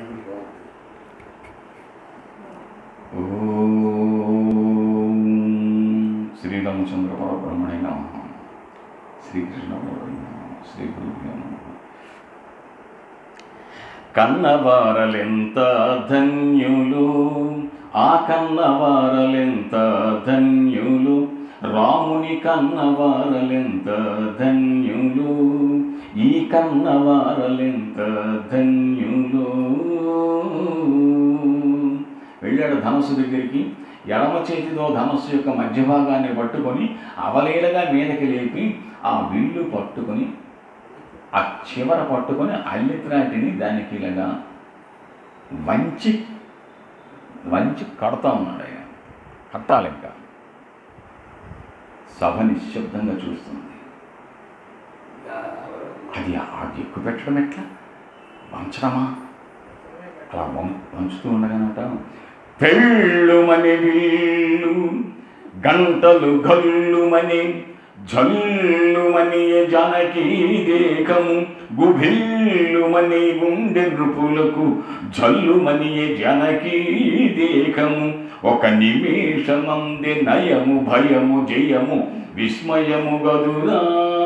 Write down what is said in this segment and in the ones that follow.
ఓం శ్రీరామచంద్ర పరబ్రహ్మణే నమ శ్రీకృష్ణ పరబ్రహ్మ నమః. శ్రీ గురుభ్యో నమః. కన్నవారలెంత ధన్యులు ఆ కన్నవారలెంత ధన్యులు రాముని కన్నవారలెంత ధన్యులు ఈ కన్నవారలెంత ధన్యులు వెళ్ళాడు ధనస్సు దగ్గరికి ఎడమ చేతితో ధనస్సు యొక్క మధ్య భాగాన్ని పట్టుకొని అవలీలగా మీదకి లేపి ఆ విల్లు పట్టుకొని ఆ చివర పట్టుకొని అల్లిత్రాటిని దానికి ఇలాగా వంచి వంచి కడతా ఉన్నాడు ఆయన కట్టాలి ఇంకా సభ నిశ్శబ్దంగా చూస్తుంది అది ఆ ఎక్కువ పెట్టడం ఎట్లా వంచడమా అలా వం వంచుతూ ఉండగానట పెళ్ళుమని వీళ్ళు గంటలు గల్లుమని జల్లుమని జనకీ దేకము గుభిల్లుమని గుండె నృపులకు జల్లుమని జనకీ దేకము ఒక నిమేషమంది నయము భయము జయము విస్మయము గదురా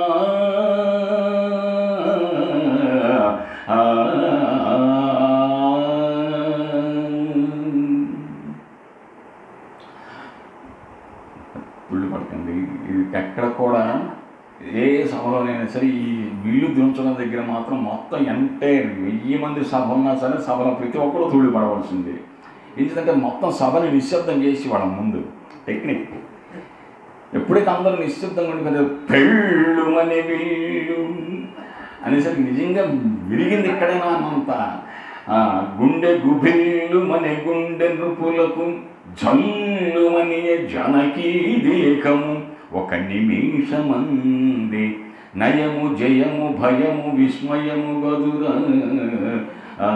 పుళ్ళు పడకండి ఇది ఎక్కడ కూడా ఏ సభలోనైనా సరే ఈ విల్లు దించడం దగ్గర మాత్రం మొత్తం ఎంటైర్ వెయ్యి మంది సభ ఉన్నా సరే సభలో ప్రతి ఒక్కరు తుళ్ళి పడవలసింది ఎందుకంటే మొత్తం సభని నిశ్శబ్దం చేసి వాళ్ళ ముందు టెక్నిక్ ఎప్పుడైతే అందరూ నిశ్శబ్దంగా ఉండి కదా పెళ్ళు అనే వీళ్ళు అనేసరికి నిజంగా విరిగింది ఎక్కడైనా అన్నంత ఆ, గుండె గుభిల్లు మనే గుండె నృపులకు జల్లుమని జనకీ దేకము ఒక నిమిషమంది నయము జయము భయము విస్మయము గదురా ఆ,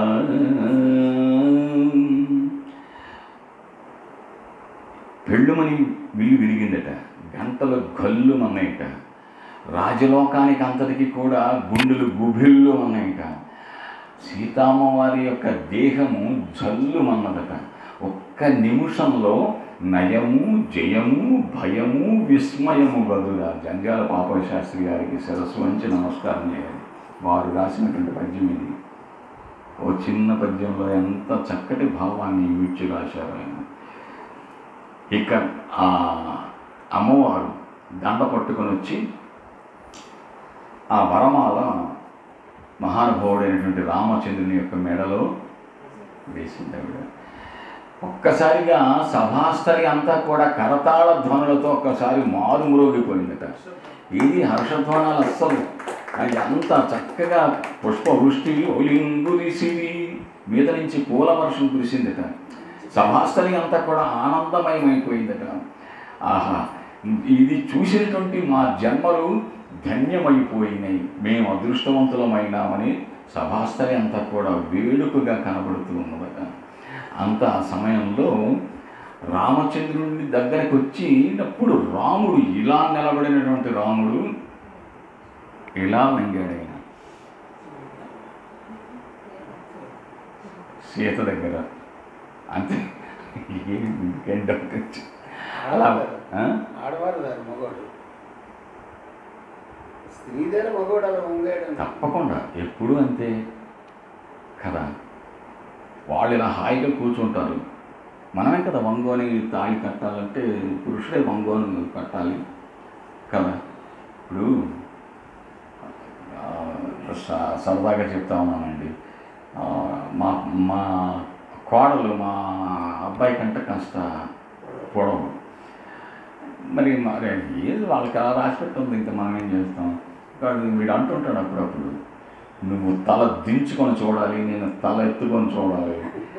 పెళ్ళుమని విల్లు విరిగిందట గంటలు గల్లు అన్నాయట రాజలోకానికి అంతటికి కూడా గుండెలు గుభిళ్ళు అన్నాయట సీతామ్మవారి యొక్క దేహము జల్లుమన్నదట ఒక్క నిమిషంలో నయము జయము భయము విస్మయము బదులా జంగాల పాప శాస్త్రి గారికి శిరస్సు వంచి నమస్కారం చేయాలి వారు రాసినటువంటి పద్యం ఇది ఓ చిన్న పద్యంలో ఎంత చక్కటి భావాన్ని ఇచ్చి రాశారు ఆయన ఇక ఆ అమ్మవారు దండ పట్టుకొని వచ్చి ఆ వరమాల మహానుభావుడైనటువంటి రామచంద్రుని యొక్క మెడలో వేసింది ఆవిడ ఒక్కసారిగా సభాస్థలి అంతా కూడా కరతాళ ధ్వనులతో ఒక్కసారి మారు మ్రోగిపోయిందట ఇది హర్షధ్వనాలు అస్సలు అది అంత చక్కగా పుష్పవృష్టి ఒలింగురిసిది మీద నుంచి పూల వర్షం కురిసిందట సభాస్థలి అంతా కూడా ఆనందమయమైపోయిందట ఆహా ఇది చూసినటువంటి మా జన్మలు ధన్యమైపోయినాయి మేము అదృష్టవంతులమైనామని సభాస్థలి అంతా కూడా వేడుకగా కనబడుతూ ఉన్నదట అంత ఆ సమయంలో రామచంద్రుని దగ్గరకు వచ్చినప్పుడు రాముడు ఇలా నిలబడినటువంటి రాముడు ఇలా వంగాడు ఆయన సీత దగ్గర అంతే ఏం ఇంకేం డౌట్ వచ్చి అలా ఆ? ఆడవారు దాని మగవాడు స్త్రీదేన మగవాడు అలా వంగాడు తప్పకుండా ఎప్పుడు అంతే కదా వాళ్ళు ఇలా హాయిగా కూర్చుంటారు మనమే కదా వంగోని తాళి కట్టాలంటే పురుషుడే వంగోని కట్టాలి కదా ఇప్పుడు ఆ, స- సరదాగా చెప్తా ఉన్నానండి ఆ, మా మా కోడలు మా అబ్బాయి కంటే కాస్త పొడవు మరి మరి ఏది వాళ్ళకి అలా రాసి పెట్టుంది ఇంకా మనం ఏం చేస్తాం కానీ వీడు అంటుంటాడు అప్పుడప్పుడు నువ్వు తల దించుకొని చూడాలి నేను తల ఎత్తుకొని చూడాలి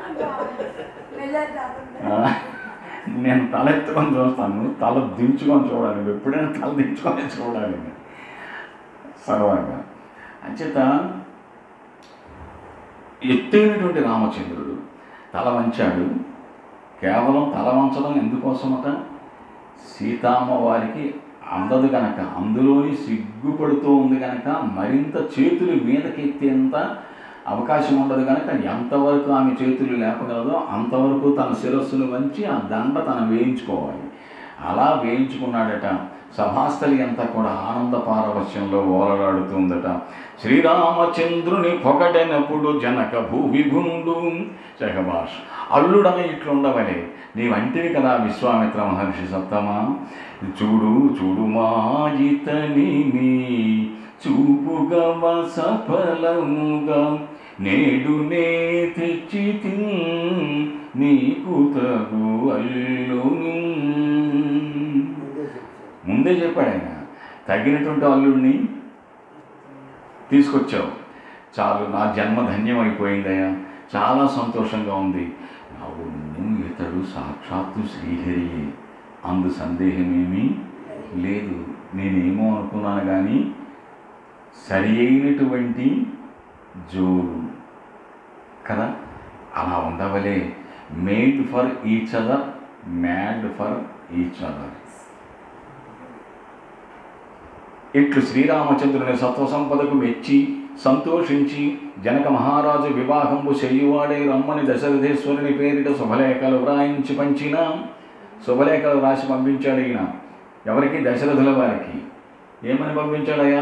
ఆ, నేను తల ఎత్తుకొని చూస్తాను నువ్వు తల దించుకొని చూడాలి నువ్వు ఎప్పుడైనా తల దించుకొని చూడాలి సరదాగా అంచేత ఎత్తైనటువంటి రామచంద్రుడు తల వంచాడు కేవలం తల వంచడం ఎందుకోసమట సీతామ్మ వారికి అందదు గనక అందులోని సిగ్గుపడుతూ ఉంది గనక మరింత చేతులు మీదకెత్తేంత అవకాశం ఉండదు కనుక ఎంతవరకు ఆమె చేతులు లేపగలదో అంతవరకు తన శిరస్సును వంచి ఆ దండ తను వేయించుకోవాలి అలా వేయించుకున్నాడట సభాస్థలి అంతా కూడా ఆనంద పారవశ్యంలో ఓలలాడుతుందట శ్రీరామచంద్రుని పొగడనప్పుడు జనక భూవిభుండు జగభాష అల్లుడన ఇట్లుండవలే నీవంటివి కదా విశ్వామిత్ర మహర్షి సప్తమా చూడు చూడు మాయితని నీ చూపుగా సఫలముగా నేడు నే తెచ్చి నీకు తగు అల్లును ముందే చెప్తాను ముందే చెప్పాడు ఆయన తగినటువంటి అల్లుడిని తీసుకొచ్చావు చాలు నా జన్మ ధన్యమైపోయిందయ్యా చాలా సంతోషంగా ఉంది అవును ఇతడు సాక్షాత్తు శ్రీహరి అందు సందేహమేమీ లేదు నేనేమో అనుకున్నాను కానీ సరి అయినటువంటి జోడు కదా అలా ఉండవలే made for each other mad for each other ఇట్లు శ్రీరామచంద్రుని సత్వసంపదకు మెచ్చి సంతోషించి జనక మహారాజు వివాహంబు చెయ్యువాడే రమ్మని దశరథేశ్వరుని పేరిట శుభలేఖలు వ్రాయించి పంచిన శుభలేఖలు రాసి పంపించాడు ఈయన ఎవరికి దశరథుల వారికి ఏమని పంపించాడయ్యా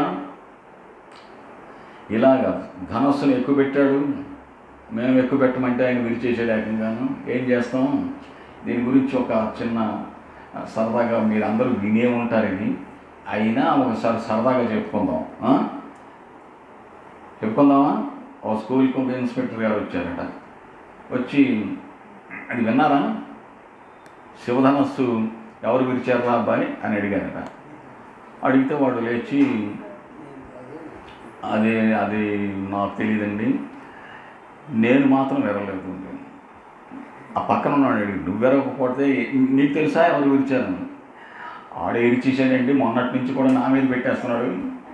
ఇలాగ ధనస్సును ఎక్కువ పెట్టాడు మేము ఎక్కువ పెట్టమంటే ఆయన విరిచేసాడు ఏకంగాను ఏం చేస్తాం దీని గురించి ఒక చిన్న సరదాగా మీరు అందరూ వినే ఉంటారు ఇది అయినా ఒకసారి సరదాగా చెప్పుకుందాం ఆ? చెప్పుకుందామా ఒక స్కూల్కి ఒక ఇన్స్పెక్టర్ గారు వచ్చారట వచ్చి అది విన్నారా శివధనస్సు ఎవరు విరిచారా అబ్బాయి అని అడిగారట అడిగితే వాడు లేచి అది అది నాకు తెలియదండి నేను మాత్రం విరలేదు ఆ పక్కన ఉన్నాడు అడిగి నువ్వు విరగకపోతే నీకు తెలుసా ఎవరు విరిచారని ఆడ ఇరిచేసాడండి మొన్నటి నుంచి కూడా నా మీద పెట్టేస్తున్నాడు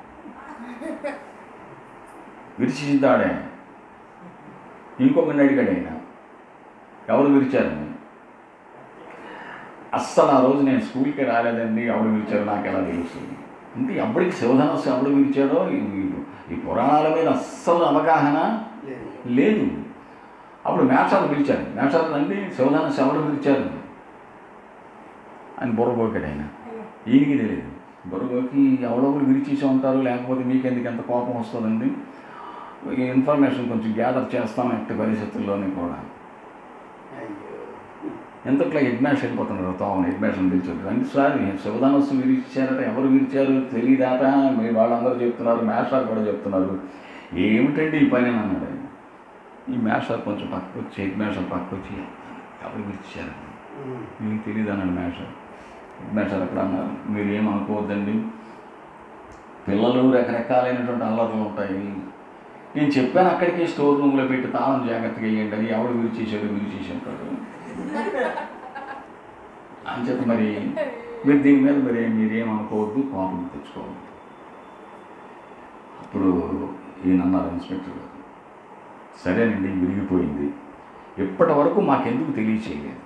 విరిచేసింది ఆడే ఇంకొకరిని అడిగాడు ఆయన ఎవరు విరిచారని అస్సలు ఆ రోజు నేను స్కూల్కి రాలేదండి ఎవరు విరిచారో నాకు ఎలా తెలుస్తుంది అంటే ఎప్పటికి శివధనస్సు ఎవడు విరిచాడో ఈ- ఈ పురాణాల మీద అస్సలు అవగాహన లేదు లేదు అప్పుడు మేషాలు పిలిచారు మేషాలు అండి శివధనస్సు ఎవరు పిలిచారు అని బుర్రబోకాడు ఆయన ఈయనకి తెలియదు బుర్రబోకి ఎవడొకరు విరిచేసి ఉంటారు లేకపోతే మీకు ఎందుకు ఎంత కోపం వస్తుందండి ఈ ఇన్ఫర్మేషన్ కొంచెం గ్యాదర్ చేస్తాం ఎట్టి పరిస్థితుల్లోనే కూడా అయ్యో ఎంతట్లో హెడ్మాష్ వెళ్ళిపోతున్నారు తాము హెడ్మాషన్ పిలిచారు అంటే సార్ శివధనస్సు విరిచారట ఎవరు విరిచారు తెలియదాట మీ వాళ్ళందరూ చెప్తున్నారు మేషాలు కూడా చెప్తున్నారు ఏమిటండి ఈ పని అని అన్నాడు ఆయన. ఈ మేషాలు కొంచెం పక్కకు వచ్చి హెడ్ మేషాలు పక్కకు వచ్చి ఎవరు విరిచారు ఉమ్. మీకు తెలియదు అన్నాడు మేషాలు హెడ్ మేషాలు అక్కడ అన్నారు మీరు ఏం అనుకోవద్దండి పిల్లలు రకరకాలైనటువంటి అల్లర్లు ఉంటాయి నేను చెప్పాను అక్కడికి స్టోర్ రూమ్లో పెట్టి తాళం జాగ్రత్తగా వేయండి అని ఎవడు విరిచేసాడు విరిచేసి ఉంటాడు అని చెప్పి మరి మీరు దీని మీద మరి మీరేం అనుకోవద్దు కోపం తెచ్చుకోవద్దు అప్పుడు ఈయన అన్నారు ఇన్స్పెక్టర్ గారు సరేనండి విరిగిపోయింది ఇప్పటి వరకు మాకెందుకు తెలియచేయలేదు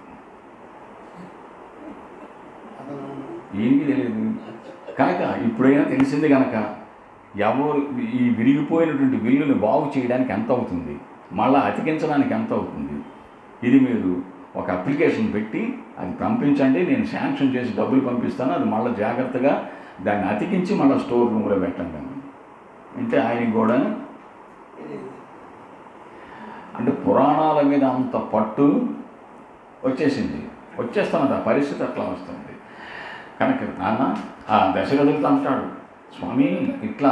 అతను ఏమీ తెలియదు కనుక ఇప్పుడైనా తెలిసింది కనుక ఎవరు ఈ విరిగిపోయినటువంటి విల్లుని బాగు చేయడానికి ఎంత అవుతుంది మళ్ళీ అతికించడానికి ఎంత అవుతుంది ఇది మీరు ఒక అప్లికేషన్ పెట్టి అది పంపించండి నేను శాంక్షన్ చేసి డబ్బులు పంపిస్తాను అది మళ్ళీ జాగ్రత్తగా దాన్ని అతికించి మళ్ళీ స్టోర్ రూమ్లో పెట్టండి అని. అంటే ఆయనకి కూడా అంటే పురాణాల మీద అంత పట్టు వచ్చేసింది వచ్చేస్తున్నది ఆ పరిస్థితి అట్లా వస్తుంది కనుక నాన్న ఆ దశరథుడితో అంటాడు స్వామి ఇట్లా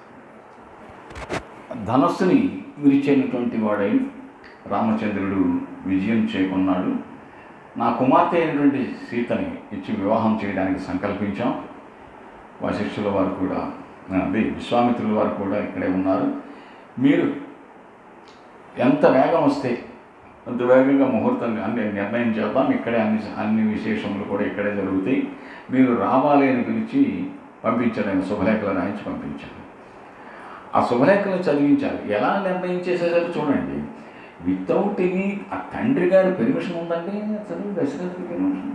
ధనస్సుని విరిచేటువంటి వాడై రామచంద్రుడు విజయం చేకున్నాడు నా కుమార్తె అయినటువంటి సీతని ఇచ్చి వివాహం చేయడానికి సంకల్పించాం వశిష్ఠుల వారు కూడా అదే విశ్వామిత్రుల వారు కూడా ఇక్కడే ఉన్నారు మీరు ఎంత వేగం వస్తే అంత వేగంగా ముహూర్తం అన్ని నిర్ణయం చేద్దాం ఇక్కడే అన్ని అన్ని విశేషములు కూడా ఇక్కడే జరుగుతాయి మీరు రావాలి అని పిలిచి పంపించారు ఆయన శుభలేఖలు రాయించి పంపించారు ఆ శుభలేఖలు చదివించాలి ఎలా నిర్ణయం చేసేసారు చూడండి వితౌట్ ఎనీ ఆ తండ్రి గారి పెర్మిషన్ ఉందండి చదువు దశరథుడి పెర్మిషన్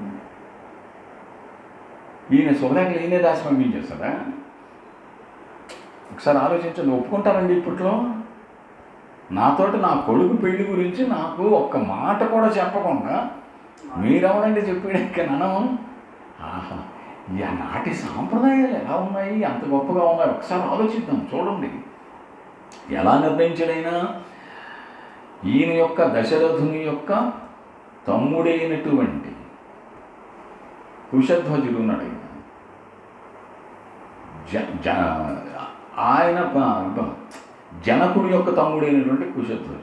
ఈయన శుభలేఖలు ఈయనే రాసి పంపించేస్తారా ఒకసారి ఆలోచించండి ఒప్పుకుంటారండి ఇప్పట్లో నాతోటి నా కొడుకు పెళ్లి గురించి నాకు ఒక్క మాట కూడా చెప్పకుండా మీరెవరండి చెప్పాడు ననం ఆహా ఈ నాటి సాంప్రదాయాలు ఎలా ఉన్నాయి అంత గొప్పగా ఉన్నాయి ఒకసారి ఆలోచిద్దాం చూడండి ఎలా నిర్ణయించాడైనా ఈయన యొక్క దశరథుని యొక్క తమ్ముడైనటువంటి కుశధ్వజుడు ఉన్నాడు ఈయన. జ జ ఆయన ప- ప- జనకుడి యొక్క తమ్ముడైనటువంటి కుశధ్వజుడు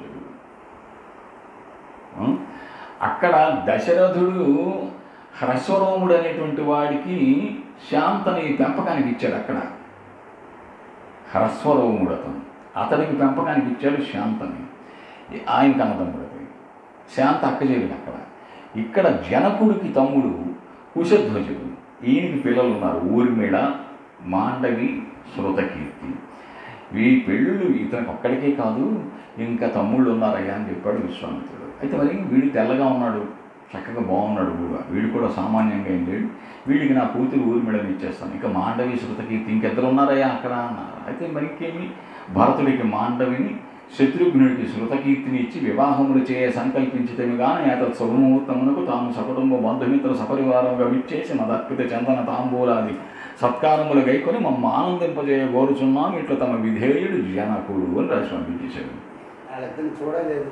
ఆ? అక్కడ దశరథుడు హ్రస్వరోముడు అనేటువంటి వాడికి శాంతని పెంపకానికి ఇచ్చాడు అక్కడ హ్రస్వరోముడు అతను అతనికి పెంపకానికి ఇచ్చాడు శాంతని ఆయన కన్నతమ్ముడు అది శాంత అక్క చెల్లి అక్కడ ఇక్కడ జనకుడికి తమ్ముడు కుశధ్వజుడు ఈయనకి పిల్లలు ఉన్నారు ఊర్మిళ మాండవి శృతకీర్తి ఈ పెళ్ళిళ్ళు ఇతనికి ఒక్కడికే కాదు ఇంకా తమ్ముళ్ళు ఉన్నారయ్యా అని చెప్పాడు విశ్వామిత్రుడు అయితే మరి వీడు తెల్లగా ఉన్నాడు చక్కగా బాగున్నాడు కూడా వీడు కూడా సామాన్యంగా ఏం లేడు వీడికి నా కూతురు ఊర్మిళని ఇచ్చేస్తాను ఇక మాండవి శృతకీర్తి ఇంకెద్దరు ఉన్నారయ్యా అక్కడ అన్నారు అయితే మరి ఇంకేమి భరతుడికి మాండవిని శత్రుఘ్నుడికి శృతకీర్తిని ఇచ్చి వివాహములు చేయ సంకల్పించితేమి గాని అతడు శుభముహూర్తమునకు తాము సకుటుంబ బంధుమిత్ర సపరివారంగా విచ్చేసి మదర్పిత చందన తాంబూలాది సత్కారములు గైకొని మమ్మ ఆనందింపజేయ కోరుచున్నాం ఇట్లా తమ విధేయుడు జనకుడు అని రాసి పంపించేశాడు వాళ్ళిద్దరిని చూడలేదు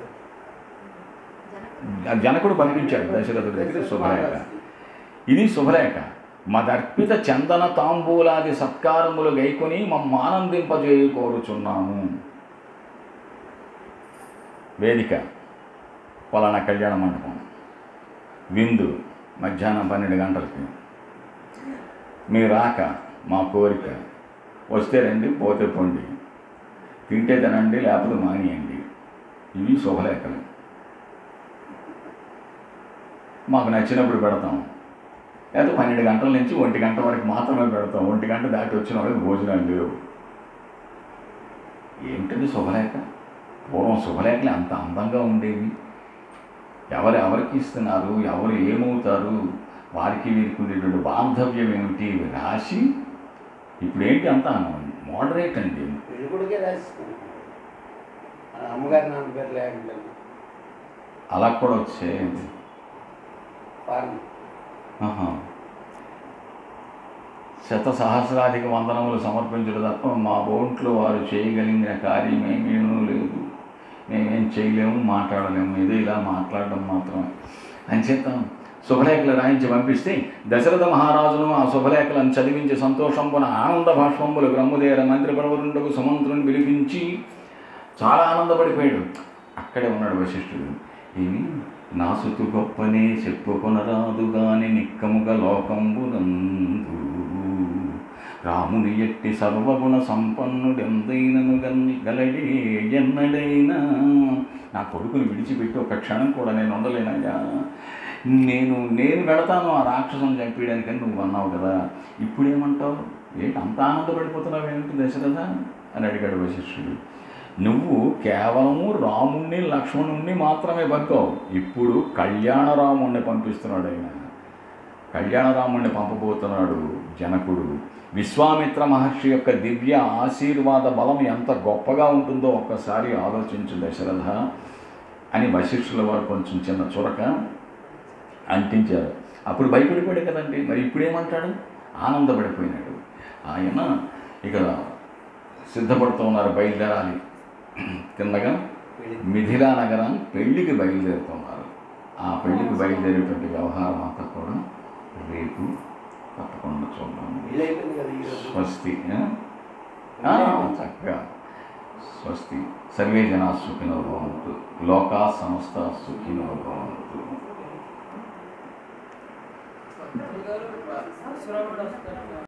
ఆ జనకుడు పంపించాడు దశరథుడి దగ్గర శుభలేఖ ఇది శుభలేఖ మదర్పిత చందన తాంబూలాది సత్కారములు గైకొని మమ్మ ఆనందింపజేయ కోరుచున్నాము వేదిక పలానా కళ్యాణ మండపం విందు మధ్యాహ్నం పన్నెండు గంటలకి మీ రాక మా కోరిక వస్తే రండి పోతే పొండి తింటే తినండి లేకపోతే మానేయండి ఇవి శుభలేఖలు మాకు నచ్చినప్పుడు పెడతాం లేదా పన్నెండు గంటల నుంచి ఒంటి గంట వరకు మాత్రమే పెడతాం ఒంటి గంట దాటి వచ్చిన వాళ్ళకి భోజనాలు లేవు ఏమిటండి శుభలేఖ పూర్వం శుభలేఖలు అంత అందంగా ఉండేవి ఎవరు ఎవరికి ఇస్తున్నారు ఎవరు ఏమవుతారు వారికి వీరికి ఉండేటువంటి బాంధవ్యం ఏమిటి ఇవి రాసి ఇప్పుడు ఏంటి అంత మోడరేట్ అండి పెళ్లి కొడుకే రాసిస్తాను అమ్మగారి నాన్న పేరు లేకుండా అలా కూడా వచ్చే ఫారెన్ ఆహా. శత సహస్రాధిక వందనములు సమర్పించడం తప్ప మా ఒంట్లో వారు చేయగలిగిన కార్యం ఏమీనూ లేదు మేమేం చేయలేము మాట్లాడలేము ఏదో ఇలా మాట్లాడడం మాత్రమే అంచేత శుభలేఖలు రాయించి పంపిస్తే దశరథ మహారాజును ఆ శుభలేఖలను చదివించి సంతోషంపున ఆనంద భాష్పంబులు బ్రహ్మదేర మంత్రి పర్వతుండకు సుమంత్రుని పిలిపించి చాలా ఆనందపడిపోయాడు అక్కడే ఉన్నాడు వశిష్ఠుడు ఏమి నా సుతు గొప్పనే చెప్పుకొనరాదు గాని నిక్కముగ లోకంబునందు రాముని ఎట్టి సర్వగుణ సంపన్నుడెందైనను గన్ని గలడే ఎన్నడైనా నా కొడుకుని విడిచిపెట్టి ఒక క్షణం కూడా నేను ఉండలేనయ్యా నేను నేను వెళతాను ఆ రాక్షసం చంపేయడానికని నువ్వు అన్నావు కదా ఇప్పుడేమంటావు ఏంటి అంత ఆనందపడిపోతున్నావు ఏమిటి దశరథ అని అడిగాడు వశిష్ఠుడు నువ్వు కేవలము రాముణ్ణి లక్ష్మణుణ్ణి మాత్రమే పంపావు ఇప్పుడు కళ్యాణరాముణ్ణి పంపిస్తున్నాడు ఆయన కళ్యాణరాముణ్ణి పంపబోతున్నాడు జనకుడు విశ్వామిత్ర మహర్షి యొక్క దివ్య ఆశీర్వాద బలం ఎంత గొప్పగా ఉంటుందో ఒక్కసారి ఆలోచించు దశరథ అని వశిష్ఠుల వారు కొంచెం చిన్న చురక అంటించారు అప్పుడు భయపడిపోయాడు కదండి మరి ఇప్పుడేమంటాడు ఆనందపడిపోయినాడు ఆయన ఇక సిద్ధపడుతూ ఉన్నారు బయలుదేరాలి తిన్నగా పెళ్లి మిథిలా నగరం పెళ్లికి బయలుదేరుతున్నారు ఆ పెళ్లికి బయలుదేరేటువంటి వ్యవహారం అంతా కూడా రేపు తప్పకుండా చూద్దాం పెళ్లి అయిపోయింది కదా ఈరోజు స్వస్తి ఆ? ఆ, చక్కగా స్వస్తి సర్వే జనా సుఖినో భవంతు లోకా సమస్త సుఖినో భవంతు సురక్ష